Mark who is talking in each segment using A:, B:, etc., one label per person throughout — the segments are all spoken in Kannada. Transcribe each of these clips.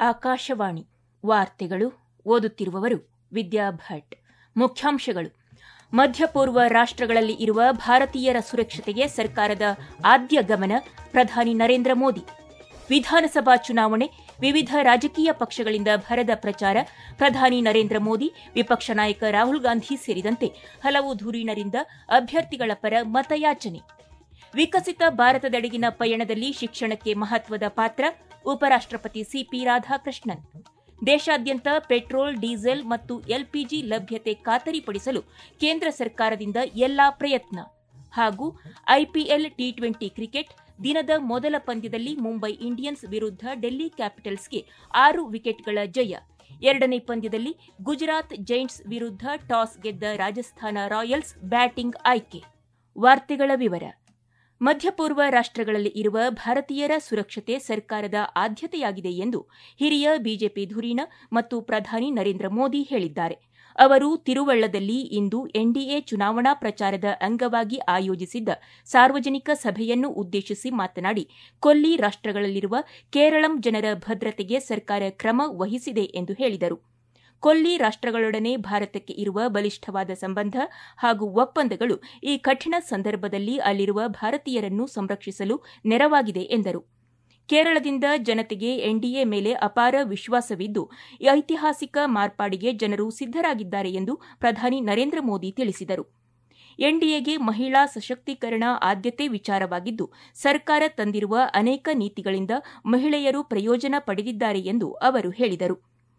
A: ಆಕಾಶವಾಣಿ ವಾರ್ತೆಗಳು ಓದುತ್ತಿರುವವರು ವಿದ್ಯಾ ಭಟ್ ಮುಖ್ಯಾಂಶಗಳು ಮಧ್ಯಪೂರ್ವ ರಾಷ್ಟ್ರಗಳಲ್ಲಿ ಇರುವ ಭಾರತೀಯರ ಸುರಕ್ಷತೆಗೆ ಸರ್ಕಾರದ ಆದ್ಯ ಗಮನ ಪ್ರಧಾನಿ ನರೇಂದ್ರ ಮೋದಿ ವಿಧಾನಸಭಾ ಚುನಾವಣೆ ವಿವಿಧ ರಾಜಕೀಯ ಪಕ್ಷಗಳಿಂದ ಭರದ ಪ್ರಚಾರ ಪ್ರಧಾನಿ ನರೇಂದ್ರ ಮೋದಿ ವಿಪಕ್ಷ ನಾಯಕ ರಾಹುಲ್ ಗಾಂಧಿ ಸೇರಿದಂತೆ ಹಲವು ಧುರೀಣರಿಂದ ಅಭ್ಯರ್ಥಿಗಳ ಪರ ಮತಯಾಚನೆ ವಿಕಸಿತ ಭಾರತದೆಡೆಗಿನ ಪಯಣದಲ್ಲಿ ಶಿಕ್ಷಣಕ್ಕೆ ಮಹತ್ವದ ಪಾತ್ರ ಉಪರಾಷ್ಟಪತಿ ಸಿಪಿ ರಾಧಾಕೃಷ್ಣನ್ ದೇಶಾದ್ಯಂತ ಪೆಟ್ರೋಲ್ ಡೀಸೆಲ್ ಮತ್ತು ಎಲ್ಪಿಜಿ ಲಭ್ಯತೆ ಖಾತರಿಪಡಿಸಲು ಕೇಂದ್ರ ಸರ್ಕಾರದಿಂದ ಎಲ್ಲಾ ಪ್ರಯತ್ನ ಹಾಗೂ ಐಪಿಎಲ್ ಟಿ ಟ್ವೆಂಟಿ ಕ್ರಿಕೆಟ್ ದಿನದ ಮೊದಲ ಪಂದ್ಯದಲ್ಲಿ ಮುಂಬೈ ಇಂಡಿಯನ್ಸ್ ವಿರುದ್ಧ ಡೆಲ್ಲಿ ಕ್ಯಾಪಿಟಲ್ಸ್ಗೆ ಆರು ವಿಕೆಟ್ಗಳ ಜಯ ಎರಡನೇ ಪಂದ್ಯದಲ್ಲಿ ಗುಜರಾತ್ ಜೈಂಟ್ಸ್ ವಿರುದ್ಧ ಟಾಸ್ ಗೆದ್ದ ರಾಜಸ್ಥಾನ ರಾಯಲ್ಸ್ ಬ್ಯಾಟಿಂಗ್ ಆಯ್ಕೆ ವಾರ್ತೆಗಳ ವಿವರ ಮಧ್ಯಪೂರ್ವ ರಾಷ್ಟ್ರಗಳಲ್ಲಿ ಇರುವ ಭಾರತೀಯರ ಸುರಕ್ಷತೆ ಸರ್ಕಾರದ ಆದ್ಯತೆಯಾಗಿದೆ ಎಂದು ಹಿರಿಯ ಬಿಜೆಪಿ ಧುರೀಣ ಮತ್ತು ಪ್ರಧಾನಿ ನರೇಂದ್ರ ಮೋದಿ ಹೇಳಿದ್ದಾರೆ ಅವರು ತಿರುವಳ್ಳದಲ್ಲಿ ಇಂದು ಎನ್ಡಿಎ ಚುನಾವಣಾ ಪ್ರಚಾರದ ಅಂಗವಾಗಿ ಆಯೋಜಿಸಿದ್ದ ಸಾರ್ವಜನಿಕ ಸಭೆಯನ್ನು ಉದ್ದೇಶಿಸಿ ಮಾತನಾಡಿ ಕೊಲ್ಲಿ ರಾಷ್ಟ್ರಗಳಲ್ಲಿರುವ ಕೇರಳಂ ಜನರ ಭದ್ರತೆಗೆ ಸರ್ಕಾರ ಕ್ರಮ ವಹಿಸಿದೆ ಎಂದು ಹೇಳಿದರು ಕೊಲ್ಲಿ ರಾಷ್ಟ್ರಗಳೊಡನೆ ಭಾರತಕ್ಕೆ ಇರುವ ಬಲಿಷ್ಠವಾದ ಸಂಬಂಧ ಹಾಗೂ ಒಪ್ಪಂದಗಳು ಈ ಕಠಿಣ ಸಂದರ್ಭದಲ್ಲಿ ಅಲ್ಲಿರುವ ಭಾರತೀಯರನ್ನು ಸಂರಕ್ಷಿಸಲು ನೆರವಾಗಿದೆ ಎಂದರು ಕೇರಳದಿಂದ ಜನತೆಗೆ ಎನ್ಡಿಎ ಮೇಲೆ ಅಪಾರ ವಿಶ್ವಾಸವಿದ್ದು ಐತಿಹಾಸಿಕ ಮಾರ್ಪಾಡಿಗೆ ಜನರು ಸಿದ್ದರಾಗಿದ್ದಾರೆ ಎಂದು ಪ್ರಧಾನಿ ನರೇಂದ್ರ ಮೋದಿ ತಿಳಿಸಿದರು ಎನ್ಡಿಎಗೆ ಮಹಿಳಾ ಸಶಕ್ತೀಕರಣ ಆದ್ಯತೆ ವಿಚಾರವಾಗಿದ್ದು ಸರ್ಕಾರ ತಂದಿರುವ ಅನೇಕ ನೀತಿಗಳಿಂದ ಮಹಿಳೆಯರು ಪ್ರಯೋಜನ ಪಡೆದಿದ್ದಾರೆ ಎಂದು ಅವರು ಹೇಳಿದರು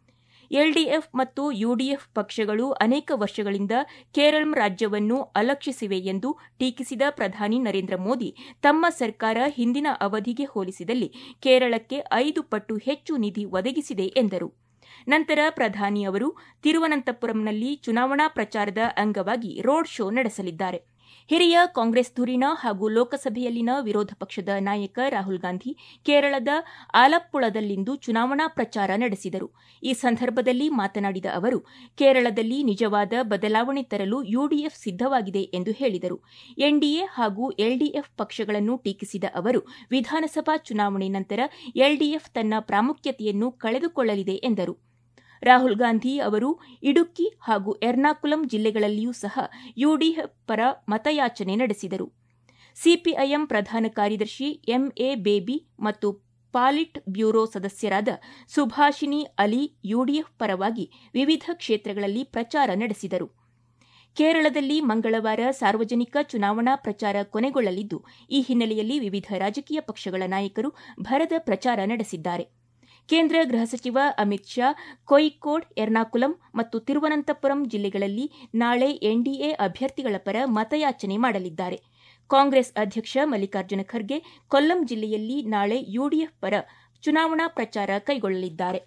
A: ಎಲ್ಡಿಎಫ್ ಮತ್ತು ಯುಡಿಎಫ್ ಪಕ್ಷಗಳು ಅನೇಕ ವರ್ಷಗಳಿಂದ ಕೇರಳಂ ರಾಜ್ಯವನ್ನು ಅಲಕ್ಷಿಸಿವೆ ಎಂದು ಟೀಕಿಸಿದ ಪ್ರಧಾನಿ ನರೇಂದ್ರ ಮೋದಿ ತಮ್ಮ ಸರ್ಕಾರ ಹಿಂದಿನ ಅವಧಿಗೆ ಹೋಲಿಸಿದಲ್ಲಿ ಕೇರಳಕ್ಕೆ ಐದು ಪಟ್ಟು ಹೆಚ್ಚು ನಿಧಿ ಒದಗಿಸಿದೆ ಎಂದರು ನಂತರ ಪ್ರಧಾನಿ ಅವರು ತಿರುವನಂತಪುರಂನಲ್ಲಿ ಚುನಾವಣಾ ಪ್ರಚಾರದ ಅಂಗವಾಗಿ ರೋಡ್ ಶೋ ನಡೆಸಲಿದ್ದಾರೆ ಹಿರಿಯ ಕಾಂಗ್ರೆಸ್ ಧುರೀಣ ಹಾಗೂ ಲೋಕಸಭೆಯಲ್ಲಿನ ವಿರೋಧ ಪಕ್ಷದ ನಾಯಕ ರಾಹುಲ್ ಗಾಂಧಿ ಕೇರಳದ ಆಲಪ್ಪುಳದಲ್ಲಿಂದು ಚುನಾವಣಾ ಪ್ರಚಾರ ನಡೆಸಿದರು ಈ ಸಂದರ್ಭದಲ್ಲಿ ಮಾತನಾಡಿದ ಅವರು ಕೇರಳದಲ್ಲಿ ನಿಜವಾದ ಬದಲಾವಣೆ ತರಲು ಯುಡಿಎಫ್ ಸಿದ್ದವಾಗಿದೆ ಎಂದು ಹೇಳಿದರು ಎನ್ಡಿಎ ಹಾಗೂ ಎಲ್ಡಿಎಫ್ ಪಕ್ಷಗಳನ್ನು ಟೀಕಿಸಿದ ಅವರು ವಿಧಾನಸಭಾ ಚುನಾವಣೆ ನಂತರ ಎಲ್ಡಿಎಫ್ ತನ್ನ ಪ್ರಾಮುಖ್ಯತೆಯನ್ನು ಕಳೆದುಕೊಳ್ಳಲಿದೆ ಎಂದರು ರಾಹುಲ್ ಗಾಂಧಿ ಅವರು ಇಡುಕ್ಕಿ ಹಾಗೂ ಎರ್ನಾಕುಲಂ ಜಿಲ್ಲೆಗಳಲ್ಲಿಯೂ ಸಹ ಯುಡಿಎಫ್ ಪರ ಮತಯಾಚನೆ ನಡೆಸಿದರು ಸಿಪಿಐಎಂ ಪ್ರಧಾನ ಕಾರ್ಯದರ್ಶಿ ಎಂಎ ಬೇಬಿ ಮತ್ತು ಪಾಲಿಟ್ ಬ್ಯೂರೋ ಸದಸ್ಯರಾದ ಸುಭಾಷಿನಿ ಅಲಿ ಯುಡಿಎಫ್ ಪರವಾಗಿ ವಿವಿಧ ಕ್ಷೇತ್ರಗಳಲ್ಲಿ ಪ್ರಚಾರ ನಡೆಸಿದರು ಕೇರಳದಲ್ಲಿ ಮಂಗಳವಾರ ಸಾರ್ವಜನಿಕ ಚುನಾವಣಾ ಪ್ರಚಾರ ಕೊನೆಗೊಳ್ಳಲಿದ್ದು ಈ ಹಿನ್ನೆಲೆಯಲ್ಲಿ ವಿವಿಧ ರಾಜಕೀಯ ಪಕ್ಷಗಳ ನಾಯಕರು ಭರದ ಪ್ರಚಾರ ನಡೆಸಿದ್ದಾರೆ ಕೇಂದ್ರ ಗೃಹ ಸಚಿವ ಅಮಿತ್ ಶಾ ಕೊಯಿಕೋಡ್ ಎರ್ನಾಕುಲಂ ಮತ್ತು ತಿರುವನಂತಪುರಂ ಜಿಲ್ಲೆಗಳಲ್ಲಿ ನಾಳೆ ಎನ್ಡಿಎ ಅಭ್ಯರ್ಥಿಗಳ ಪರ ಮತಯಾಚನೆ ಮಾಡಲಿದ್ದಾರೆ ಕಾಂಗ್ರೆಸ್ ಅಧ್ಯಕ್ಷ ಮಲ್ಲಿಕಾರ್ಜುನ ಖರ್ಗೆ ಕೊಲ್ಲಂ ಜಿಲ್ಲೆಯಲ್ಲಿ ನಾಳೆ ಯುಡಿಎಫ್ ಪರ ಚುನಾವಣಾ ಪ್ರಚಾರ ಕೈಗೊಳ್ಳಲಿದ್ದಾರೆ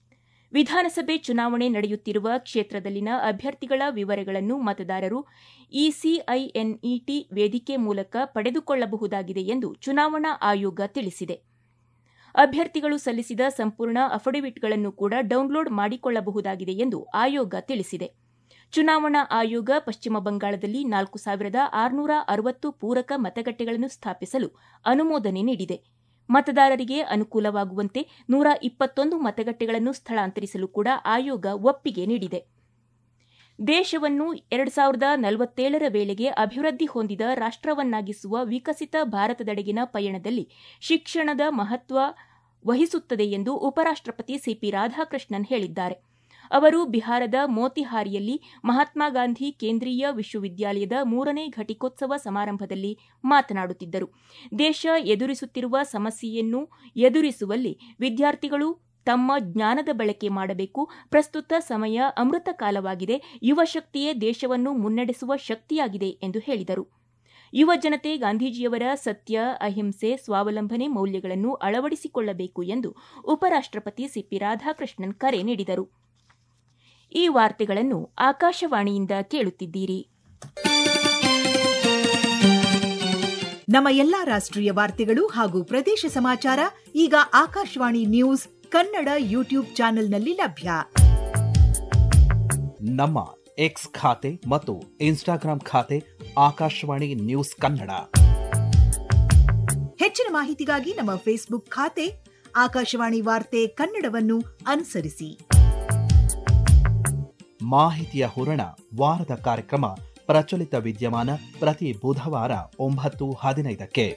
A: ವಿಧಾನಸಭೆ ಚುನಾವಣೆ ನಡೆಯುತ್ತಿರುವ ಕ್ಷೇತ್ರದಲ್ಲಿನ ಅಭ್ಯರ್ಥಿಗಳ ವಿವರಗಳನ್ನು ಮತದಾರರು ಇಸಿಐಎನ್ಇಟಿ ವೇದಿಕೆ ಮೂಲಕ ಪಡೆದುಕೊಳ್ಳಬಹುದಾಗಿದೆ ಎಂದು ಚುನಾವಣಾ ಆಯೋಗ ತಿಳಿಸಿದೆ ಅಭ್ಯರ್ಥಿಗಳು ಸಲ್ಲಿಸಿದ ಸಂಪೂರ್ಣ ಅಫಿಡವಿಟ್ಗಳನ್ನು ಕೂಡ ಡೌನ್ಲೋಡ್ ಮಾಡಿಕೊಳ್ಳಬಹುದಾಗಿದೆ ಎಂದು ಆಯೋಗ ತಿಳಿಸಿದೆ ಚುನಾವಣಾ ಆಯೋಗ ಪಶ್ಚಿಮ ಬಂಗಾಳದಲ್ಲಿ ನಾಲ್ಕು ಸಾವಿರದ ಆರುನೂರ ಅರವತ್ತು ಪೂರಕ ಮತಗಟ್ಟೆಗಳನ್ನು ಸ್ಥಾಪಿಸಲು ಅನುಮೋದನೆ ನೀಡಿದೆ ಮತದಾರರಿಗೆ ಅನುಕೂಲವಾಗುವಂತೆ ನೂರ ಇಪ್ಪತ್ತೊಂದು ಮತಗಟ್ಟೆಗಳನ್ನು ಸ್ಥಳಾಂತರಿಸಲು ಕೂಡ ಆಯೋಗ ಒಪ್ಪಿಗೆ ನೀಡಿದೆ ದೇಶವನ್ನು ಎರಡು ಸಾವಿರದ ನಲವತ್ತೇಳರ ವೇಳೆಗೆ ಅಭಿವೃದ್ಧಿ ಹೊಂದಿದ ರಾಷ್ಟವನ್ನಾಗಿಸುವ ವಿಕಸಿತ ಭಾರತದೆಡೆಗಿನ ಪಯಣದಲ್ಲಿ ಶಿಕ್ಷಣದ ಮಹತ್ವ ವಹಿಸುತ್ತದೆ ಎಂದು ಉಪರಾಷ್ಟಪತಿ ಸಿಪಿ ರಾಧಾಕೃಷ್ಣನ್ ಹೇಳಿದ್ದಾರೆ ಅವರು ಬಿಹಾರದ ಮೋತಿಹಾರಿಯಲ್ಲಿ ಮಹಾತ್ಮ ಗಾಂಧಿ ಕೇಂದ್ರೀಯ ವಿಶ್ವವಿದ್ಯಾಲಯದ ಮೂರನೇ ಘಟಿಕೋತ್ಸವ ಸಮಾರಂಭದಲ್ಲಿ ಮಾತನಾಡುತ್ತಿದ್ದರು ದೇಶ ಎದುರಿಸುತ್ತಿರುವ ಸಮಸ್ಯೆಯನ್ನು ಎದುರಿಸುವಲ್ಲಿ ವಿದ್ಯಾರ್ಥಿಗಳು ತಮ್ಮ ಜ್ಞಾನದ ಬಳಕೆ ಮಾಡಬೇಕು ಪ್ರಸ್ತುತ ಸಮಯ ಅಮೃತ ಕಾಲವಾಗಿದೆ ಯುವ ಶಕ್ತಿಯೇ ದೇಶವನ್ನು ಮುನ್ನಡೆಸುವ ಶಕ್ತಿಯಾಗಿದೆ ಎಂದು ಹೇಳಿದರು ಯುವ ಜನತೆ ಗಾಂಧೀಜಿಯವರ ಸತ್ಯ ಅಹಿಂಸೆ ಸ್ವಾವಲಂಬನೆ ಮೌಲ್ಯಗಳನ್ನು ಅಳವಡಿಸಿಕೊಳ್ಳಬೇಕು ಎಂದು ಉಪರಾಷ್ಟಪತಿ ಸಿಪಿ ರಾಧಾಕೃಷ್ಣನ್ ಕರೆ ನೀಡಿದರು ಈ ವಾರ್ತೆಗಳನ್ನು ಆಕಾಶವಾಣಿಯಿಂದ ಕೇಳುತ್ತಿದ್ದೀರಿ
B: ನಮ್ಮ ಎಲ್ಲಾ ರಾಷ್ಟ್ರೀಯ ವಾರ್ತೆಗಳು ಹಾಗೂ ಪ್ರದೇಶ ಸಮಾಚಾರ ಈಗ ಆಕಾಶವಾಣಿ ನ್ಯೂಸ್ ಕನ್ನಡ ಯೂಟ್ಯೂಬ್ ಚಾನೆಲ್ನಲ್ಲಿ ಲಭ್ಯ
C: ನಮ್ಮ ಎಕ್ಸ್ ಖಾತೆ ಮತ್ತು ಇನ್ಸ್ಟಾಗ್ರಾಂ ಖಾತೆ ಆಕಾಶವಾಣಿ ನ್ಯೂಸ್ ಕನ್ನಡ
B: ಹೆಚ್ಚಿನ ಮಾಹಿತಿಗಾಗಿ ನಮ್ಮ ಫೇಸ್ಬುಕ್ ಖಾತೆ ಆಕಾಶವಾಣಿ ವಾರ್ತೆ ಕನ್ನಡವನ್ನು ಅನುಸರಿಸಿ
C: ಮಾಹಿತಿಯ ಹೂರಣ ವಾರದ ಕಾರ್ಯಕ್ರಮ ಪ್ರಚಲಿತ ವಿದ್ಯಮಾನ ಪ್ರತಿ ಬುಧವಾರ ಒಂಬತ್ತು ಹದಿನೈದಕ್ಕೆ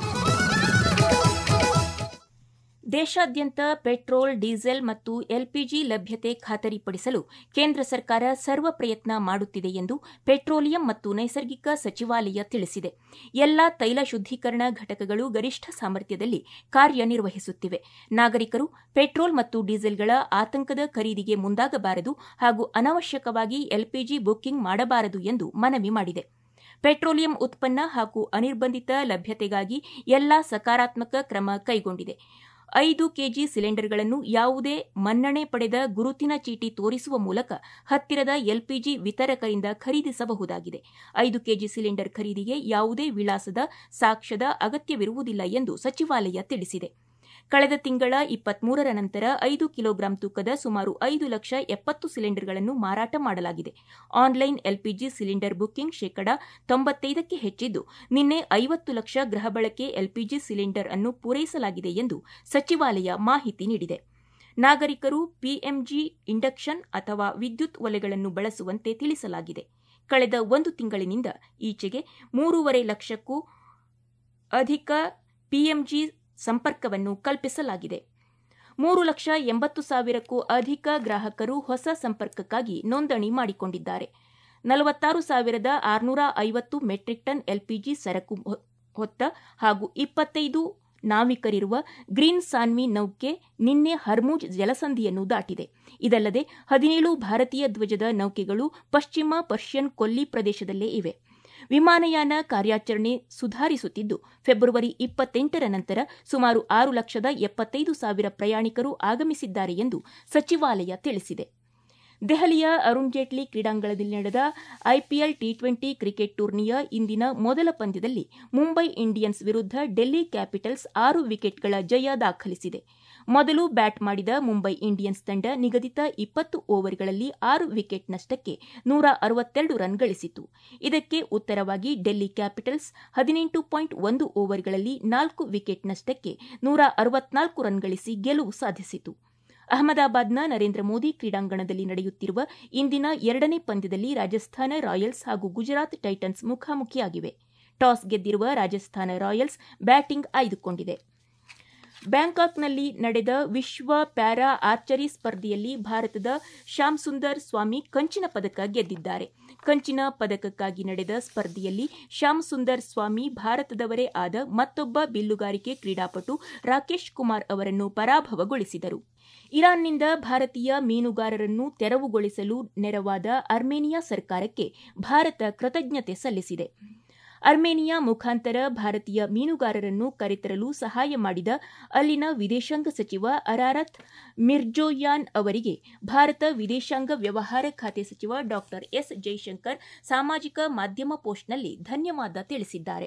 A: ದೇಶಾದ್ಯಂತ ಪೆಟ್ರೋಲ್ ಡೀಸೆಲ್ ಮತ್ತು ಎಲ್ಪಿಜಿ ಲಭ್ಯತೆ ಖಾತರಿಪಡಿಸಲು ಕೇಂದ್ರ ಸರ್ಕಾರ ಸರ್ವ ಪ್ರಯತ್ನ ಮಾಡುತ್ತಿದೆ ಎಂದು ಪೆಟ್ರೋಲಿಯಂ ಮತ್ತು ನೈಸರ್ಗಿಕ ಸಚಿವಾಲಯ ತಿಳಿಸಿದೆ ಎಲ್ಲಾ ತೈಲ ಶುದ್ದೀಕರಣ ಘಟಕಗಳು ಗರಿಷ್ಠ ಸಾಮರ್ಥ್ಯದಲ್ಲಿ ಕಾರ್ಯನಿರ್ವಹಿಸುತ್ತಿವೆ ನಾಗರಿಕರು ಪೆಟ್ರೋಲ್ ಮತ್ತು ಡೀಸೆಲ್ಗಳ ಆತಂಕದ ಖರೀದಿಗೆ ಮುಂದಾಗಬಾರದು ಹಾಗೂ ಅನವಶ್ಯಕವಾಗಿ ಎಲ್ಪಿಜಿ ಬುಕ್ಕಿಂಗ್ ಮಾಡಬಾರದು ಎಂದು ಮನವಿ ಮಾಡಿದೆ ಪೆಟ್ರೋಲಿಯಂ ಉತ್ಪನ್ನ ಹಾಗೂ ಅನಿರ್ಬಂಧಿತ ಲಭ್ಯತೆಗಾಗಿ ಎಲ್ಲಾ ಸಕಾರಾತ್ಮಕ ಕ್ರಮ ಕೈಗೊಂಡಿದೆ ಐದು ಕೆಜಿ ಸಿಲಿಂಡರ್ಗಳನ್ನು ಯಾವುದೇ ಮನ್ನಣೆ ಪಡೆದ ಗುರುತಿನ ಚೀಟಿ ತೋರಿಸುವ ಮೂಲಕ ಹತ್ತಿರದ ಎಲ್ಪಿಜಿ ವಿತರಕರಿಂದ ಖರೀದಿಸಬಹುದಾಗಿದೆ ಐದು ಕೆಜಿ ಸಿಲಿಂಡರ್ ಖರೀದಿಗೆ ಯಾವುದೇ ವಿಳಾಸದ ಸಾಕ್ಷ್ಯದ ಅಗತ್ಯವಿರುವುದಿಲ್ಲ ಎಂದು ಸಚಿವಾಲಯ ತಿಳಿಸಿದೆ ಕಳೆದ ತಿಂಗಳ ಇಪ್ಪತ್ಮೂರರ ನಂತರ ಐದು ಕಿಲೋಗ್ರಾಂ ತೂಕದ ಸುಮಾರು ಐದು ಲಕ್ಷ ಎಪ್ಪತ್ತು ಸಿಲಿಂಡರ್ಗಳನ್ನು ಮಾರಾಟ ಮಾಡಲಾಗಿದೆ ಆನ್ಲೈನ್ ಎಲ್ಪಿಜಿ ಸಿಲಿಂಡರ್ ಬುಕ್ಕಿಂಗ್ ಶೇಕಡಾ ತೊಂಬತ್ತೈದಕ್ಕೆ ಹೆಚ್ಚಿದ್ದು ನಿನ್ನೆ ಐವತ್ತು ಲಕ್ಷ ಗೃಹ ಬಳಕೆ ಎಲ್ಪಿಜಿ ಸಿಲಿಂಡರ್ ಅನ್ನು ಪೂರೈಸಲಾಗಿದೆ ಎಂದು ಸಚಿವಾಲಯ ಮಾಹಿತಿ ನೀಡಿದೆ ನಾಗರಿಕರು ಪಿಎಂಜಿ ಇಂಡಕ್ಷನ್ ಅಥವಾ ವಿದ್ಯುತ್ ಒಲೆಗಳನ್ನು ಬಳಸುವಂತೆ ತಿಳಿಸಲಾಗಿದೆ ಕಳೆದ ಒಂದು ತಿಂಗಳಿನಿಂದ ಈಚೆಗೆ ಮೂರೂವರೆ ಲಕ್ಷಕ್ಕೂ ಅಧಿಕ ಪಿಎಂಜಿ ಸಂಪರ್ಕವನ್ನು ಕಲ್ಪಿಸಲಾಗಿದೆ ಮೂರು ಲಕ್ಷ ಎಂಬತ್ತು ಸಾವಿರಕ್ಕೂ ಅಧಿಕ ಗ್ರಾಹಕರು ಹೊಸ ಸಂಪರ್ಕಕ್ಕಾಗಿ ನೋಂದಣಿ ಮಾಡಿಕೊಂಡಿದ್ದಾರೆ ನಲವತ್ತಾರು ಸಾವಿರದ ಆರುನೂರ ಐವತ್ತು ಮೆಟ್ರಿಕ್ ಟನ್ ಎಲ್ಪಿಜಿ ಸರಕು ಹೊತ್ತ ಹಾಗೂ ಇಪ್ಪತ್ತೈದು ನಾವಿಕರಿರುವ ಗ್ರೀನ್ ಸಾನ್ವಿ ನೌಕೆ ನಿನ್ನೆ ಹರ್ಮುಜ್ ಜಲಸಂಧಿಯನ್ನು ದಾಟಿದೆ ಇದಲ್ಲದೆ ಹದಿನೇಳು ಭಾರತೀಯ ಧ್ವಜದ ನೌಕೆಗಳು ಪಶ್ಚಿಮ ಪರ್ಷಿಯನ್ ಕೊಲ್ಲಿ ಪ್ರದೇಶದಲ್ಲೇ ಇವೆ ವಿಮಾನಯಾನ ಕಾರ್ಯಾಚರಣೆ ಸುಧಾರಿಸುತ್ತಿದ್ದು ಫೆಬ್ರವರಿ ಇಪ್ಪತ್ತೆಂಟರ ನಂತರ ಸುಮಾರು ಆರು ಲಕ್ಷದ ಎಪ್ಪತ್ತೈದು ಸಾವಿರ ಪ್ರಯಾಣಿಕರು ಆಗಮಿಸಿದ್ದಾರೆ ಎಂದು ಸಚಿವಾಲಯ ತಿಳಿಸಿದೆ ದೆಹಲಿಯ ಅರುಣ್ ಜೇಟ್ಲಿ ಕ್ರೀಡಾಂಗಣದಲ್ಲಿ ನಡೆದ ಐಪಿಎಲ್ ಟಿ ಟ್ವೆಂಟಿ ಕ್ರಿಕೆಟ್ ಟೂರ್ನಿಯ ಇಂದಿನ ಮೊದಲ ಪಂದ್ಯದಲ್ಲಿ ಮುಂಬೈ ಇಂಡಿಯನ್ಸ್ ವಿರುದ್ಧ ಡೆಲ್ಲಿ ಕ್ಯಾಪಿಟಲ್ಸ್ ಆರು ವಿಕೆಟ್ಗಳ ಜಯ ದಾಖಲಿಸಿದೆ ಮೊದಲು ಬ್ಯಾಟ್ ಮಾಡಿದ ಮುಂಬೈ ಇಂಡಿಯನ್ಸ್ ತಂಡ ನಿಗದಿತ ಇಪ್ಪತ್ತು ಓವರ್ಗಳಲ್ಲಿ ಆರು ವಿಕೆಟ್ ನಷ್ಟಕ್ಕೆ ನೂರ ಅರವತ್ತೆರಡು ರನ್ ಗಳಿಸಿತು ಇದಕ್ಕೆ ಉತ್ತರವಾಗಿ ಡೆಲ್ಲಿ ಕ್ಯಾಪಿಟಲ್ಸ್ ಹದಿನೆಂಟು ಪಾಯಿಂಟ್ ಒಂದು ಓವರ್ಗಳಲ್ಲಿ ನಾಲ್ಕು ವಿಕೆಟ್ ನಷ್ಟಕ್ಕೆ ನೂರ ಅರವತ್ನಾಲ್ಕು ರನ್ ಗಳಿಸಿ ಗೆಲುವು ಸಾಧಿಸಿತು ಅಹಮದಾಬಾದ್ನ ನರೇಂದ್ರ ಮೋದಿ ಕ್ರೀಡಾಂಗಣದಲ್ಲಿ ನಡೆಯುತ್ತಿರುವ ಇಂದಿನ ಎರಡನೇ ಪಂದ್ಯದಲ್ಲಿ ರಾಜಸ್ಥಾನ ರಾಯಲ್ಸ್ ಹಾಗೂ ಗುಜರಾತ್ ಟೈಟನ್ಸ್ ಮುಖಾಮುಖಿಯಾಗಿವೆ ಟಾಸ್ ಗೆದ್ದಿರುವ ರಾಜಸ್ಥಾನ ರಾಯಲ್ಸ್ ಬ್ಯಾಟಿಂಗ್ ಆಯ್ದುಕೊಂಡಿದೆ ಬ್ಯಾಂಕಾಕ್ನಲ್ಲಿ ನಡೆದ ವಿಶ್ವ ಪ್ಯಾರಾ ಆರ್ಚರಿ ಸ್ಪರ್ಧೆಯಲ್ಲಿ ಭಾರತದ ಶ್ಯಾಮ್ ಸುಂದರ್ ಸ್ವಾಮಿ ಕಂಚಿನ ಪದಕ ಗೆದ್ದಿದ್ದಾರೆ ಕಂಚಿನ ಪದಕಕ್ಕಾಗಿ ನಡೆದ ಸ್ಪರ್ಧೆಯಲ್ಲಿ ಶ್ಯಾಮ್ ಸುಂದರ್ ಸ್ವಾಮಿ ಭಾರತದವರೇ ಆದ ಮತ್ತೊಬ್ಬ ಬಿಲ್ಲುಗಾರಿಕೆ ಕ್ರೀಡಾಪಟು ರಾಕೇಶ್ ಕುಮಾರ್ ಅವರನ್ನು ಪರಾಭವಗೊಳಿಸಿದರು ಇರಾನ್ನಿಂದ ಭಾರತೀಯ ಮೀನುಗಾರರನ್ನು ತೆರವುಗೊಳಿಸಲು ನೆರವಾದ ಅರ್ಮೇನಿಯಾ ಸರ್ಕಾರಕ್ಕೆ ಭಾರತ ಕೃತಜ್ಞತೆ ಸಲ್ಲಿಸಿದೆ ಅರ್ಮೇನಿಯಾ ಮುಖಾಂತರ ಭಾರತೀಯ ಮೀನುಗಾರರನ್ನು ಕರೆತರಲು ಸಹಾಯ ಮಾಡಿದ ಅಲ್ಲಿನ ವಿದೇಶಾಂಗ ಸಚಿವ ಅರಾರತ್ ಮಿರ್ಜೋಯಾನ್ ಅವರಿಗೆ ಭಾರತ ವಿದೇಶಾಂಗ ವ್ಯವಹಾರ ಖಾತೆ ಸಚಿವ ಡಾ ಎಸ್ ಜೈಶಂಕರ್ ಸಾಮಾಜಿಕ ಮಾಧ್ಯಮ ಪೋಸ್ಟ್ನಲ್ಲಿ ಧನ್ಯವಾದ ತಿಳಿಸಿದ್ದಾರೆ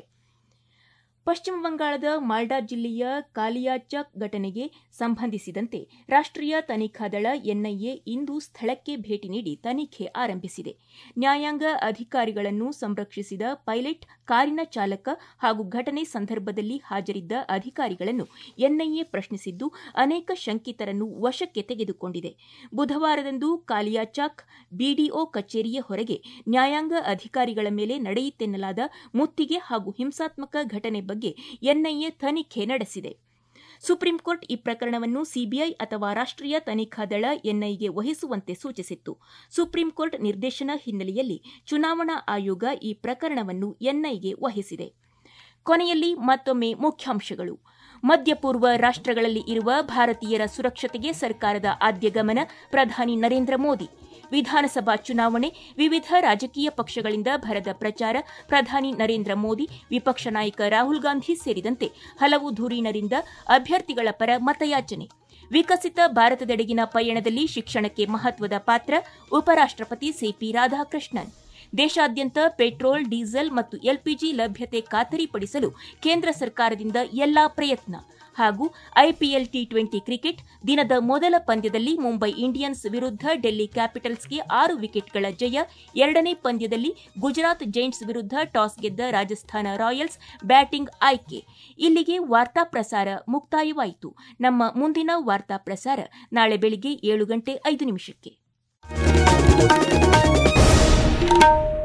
A: ಪಶ್ಚಿಮ ಬಂಗಾಳದ ಮಾಲ್ಡಾ ಜಿಲ್ಲೆಯ ಕಾಲಿಯಾಚಕ್ ಘಟನೆಗೆ ಸಂಬಂಧಿಸಿದಂತೆ ರಾಷ್ಟ್ರೀಯ ತನಿಖಾ ದಳ ಎನ್ಐಎ ಇಂದು ಸ್ಥಳಕ್ಕೆ ಭೇಟಿ ನೀಡಿ ತನಿಖೆ ಆರಂಭಿಸಿದೆ ನ್ಯಾಯಾಂಗ ಅಧಿಕಾರಿಗಳನ್ನು ಸಂರಕ್ಷಿಸಿದ ಪೈಲಟ್ ಕಾರಿನ ಚಾಲಕ ಹಾಗೂ ಘಟನೆ ಸಂದರ್ಭದಲ್ಲಿ ಹಾಜರಿದ್ದ ಅಧಿಕಾರಿಗಳನ್ನು ಎನ್ಐಎ ಪ್ರಶ್ನಿಸಿದ್ದು ಅನೇಕ ಶಂಕಿತರನ್ನು ವಶಕ್ಕೆ ತೆಗೆದುಕೊಂಡಿದೆ ಬುಧವಾರದಂದು ಕಾಲಿಯಾಚಾಕ್ ಬಿಡಿಒ ಕಚೇರಿಯ ಹೊರಗೆ ನ್ಯಾಯಾಂಗ ಅಧಿಕಾರಿಗಳ ಮೇಲೆ ನಡೆಯಿತೆನ್ನಲಾದ ಮುತ್ತಿಗೆ ಹಾಗೂ ಹಿಂಸಾತ್ಮಕ ಘಟನೆ ಬಗ್ಗೆ ಎನ್ಐಎ ತನಿಖೆ ನಡೆಸಿದೆ ಸುಪ್ರೀಂ ಕೋರ್ಟ್ ಈ ಪ್ರಕರಣವನ್ನು ಸಿಬಿಐ ಅಥವಾ ರಾಷ್ಟ್ರೀಯ ತನಿಖಾ ದಳ ಎನ್ಐಗೆ ವಹಿಸುವಂತೆ ಸೂಚಿಸಿತ್ತು ಸುಪ್ರೀಂ ಕೋರ್ಟ್ ನಿರ್ದೇಶನ ಹಿನ್ನೆಲೆಯಲ್ಲಿ ಚುನಾವಣಾ ಆಯೋಗ ಈ ಪ್ರಕರಣವನ್ನು ಎನ್ಐಗೆ ವಹಿಸಿದೆ ಕೊನೆಯಲ್ಲಿ ಮತ್ತೊಮ್ಮೆ ಮುಖ್ಯಾಂಶಗಳು ಮಧ್ಯಪೂರ್ವ ರಾಷ್ಟ್ರಗಳಲ್ಲಿ ಇರುವ ಭಾರತೀಯರ ಸುರಕ್ಷತೆಗೆ ಸರ್ಕಾರದ ಆದ್ಯ ಗಮನ ಪ್ರಧಾನಿ ನರೇಂದ್ರ ಮೋದಿ ವಿಧಾನಸಭಾ ಚುನಾವಣೆ ವಿವಿಧ ರಾಜಕೀಯ ಪಕ್ಷಗಳಿಂದ ಭರದ ಪ್ರಚಾರ ಪ್ರಧಾನಿ ನರೇಂದ್ರ ಮೋದಿ ವಿಪಕ್ಷ ನಾಯಕ ರಾಹುಲ್ ಗಾಂಧಿ ಸೇರಿದಂತೆ ಹಲವು ಧುರೀಣರಿಂದ ಅಭ್ಯರ್ಥಿಗಳ ಪರ ಮತಯಾಚನೆ ವಿಕಸಿತ ಭಾರತದೆಡೆಗಿನ ಪಯಣದಲ್ಲಿ ಶಿಕ್ಷಣಕ್ಕೆ ಮಹತ್ವದ ಪಾತ್ರ ಉಪರಾಷ್ಟಪತಿ ಸಿಪಿ ರಾಧಾಕೃಷ್ಣನ್ ದೇಶಾದ್ಯಂತ ಪೆಟ್ರೋಲ್ ಡೀಸೆಲ್ ಮತ್ತು ಎಲ್ಪಿಜಿ ಲಭ್ಯತೆ ಖಾತರಿಪಡಿಸಲು ಕೇಂದ್ರ ಸರ್ಕಾರದಿಂದ ಎಲ್ಲಾ ಪ್ರಯತ್ನ ಹಾಗೂ ಐಪಿಎಲ್ ಟಿ ಟ್ವೆಂಟಿ ಕ್ರಿಕೆಟ್ ದಿನದ ಮೊದಲ ಪಂದ್ಯದಲ್ಲಿ ಮುಂಬೈ ಇಂಡಿಯನ್ಸ್ ವಿರುದ್ಧ ಡೆಲ್ಲಿ ಕ್ಯಾಪಿಟಲ್ಸ್ಗೆ ಆರು ವಿಕೆಟ್ಗಳ ಜಯ ಎರಡನೇ ಪಂದ್ಯದಲ್ಲಿ ಗುಜರಾತ್ ಜೈಂಟ್ಸ್ ವಿರುದ್ಧ ಟಾಸ್ ಗೆದ್ದ ರಾಜಸ್ಥಾನ ರಾಯಲ್ಸ್ ಬ್ಯಾಟಿಂಗ್ ಆಯ್ಕೆ ಇಲ್ಲಿಗೆ ವಾರ್ತಾ ಪ್ರಸಾರ ಮುಕ್ತಾಯವಾಯಿತು ನಮ್ಮ ಮುಂದಿನ ವಾರ್ತಾ ಪ್ರಸಾರ ನಾಳೆ ಬೆಳಿಗ್ಗೆ ಏಳು ಗಂಟೆ ಐದು ನಿಮಿಷಕ್ಕೆ